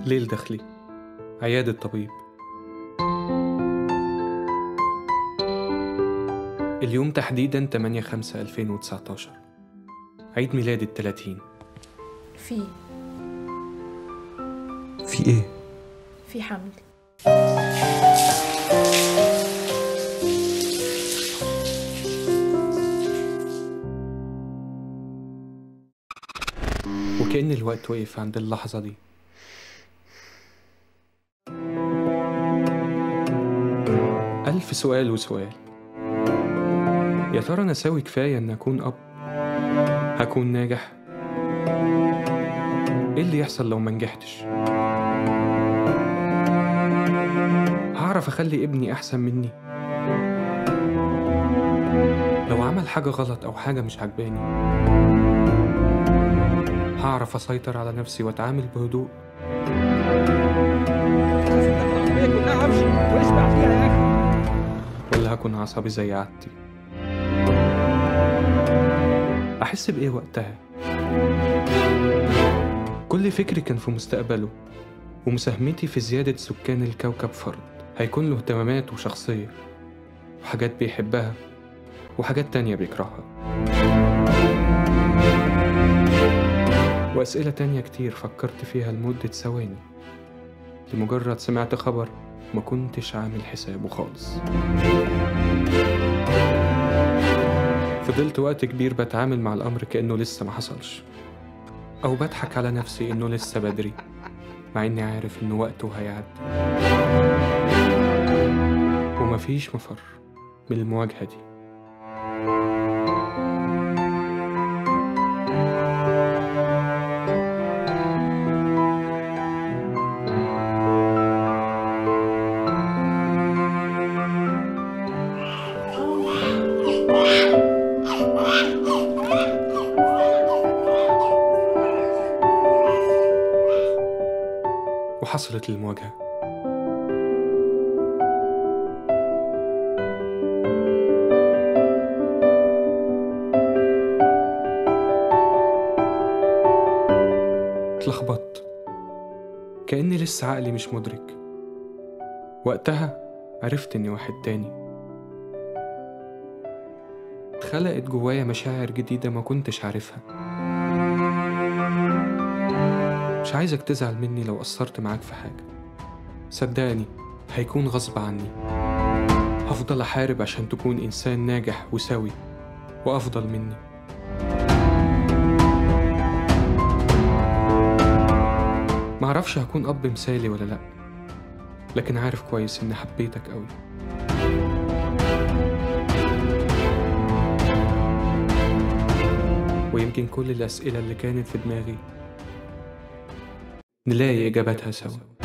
ليل داخلي عيادة طبيب اليوم تحديدا 8 5 2019 عيد ميلادي التلاتين في في ايه؟ في حمل وكأن الوقت وقف عند اللحظة دي ألف سؤال وسؤال يا ترى أنا ساوي كفاية إن أكون أب؟ هكون ناجح؟ إيه اللي يحصل لو منجحتش؟ هعرف أخلي ابني أحسن مني؟ لو عمل حاجة غلط أو حاجة مش عجباني هعرف أسيطر على نفسي وأتعامل بهدوء العربية كلها امشي واشبع فيها يا اخي ولا هكون عصبي زي عادتي أحس بإيه وقتها؟ كل فكري كان في مستقبله ومساهمتي في زيادة سكان الكوكب فرد هيكون له اهتمامات وشخصية وحاجات بيحبها وحاجات تانية بيكرهها وأسئلة تانية كتير فكرت فيها لمدة ثواني لمجرد سمعت خبر ما كنتش عامل حسابه خالص فضلت وقت كبير بتعامل مع الأمر كأنه لسه ما حصلش أو بضحك على نفسي إنه لسه بدري مع إني عارف إنه وقته هيعدي ومفيش مفر من المواجهة دي وحصلت المواجهة اتلخبطت كأني لسه عقلي مش مدرك وقتها عرفت إني واحد تاني اتخلقت جوايا مشاعر جديدة ما كنتش عارفها مش عايزك تزعل مني لو قصرت معاك في حاجة صدقني هيكون غصب عني هفضل أحارب عشان تكون إنسان ناجح وسوي وأفضل مني معرفش هكون أب مثالي ولا لأ لكن عارف كويس إني حبيتك أوي ويمكن كل الأسئلة اللي كانت في دماغي نلاقي إجاباتها سوا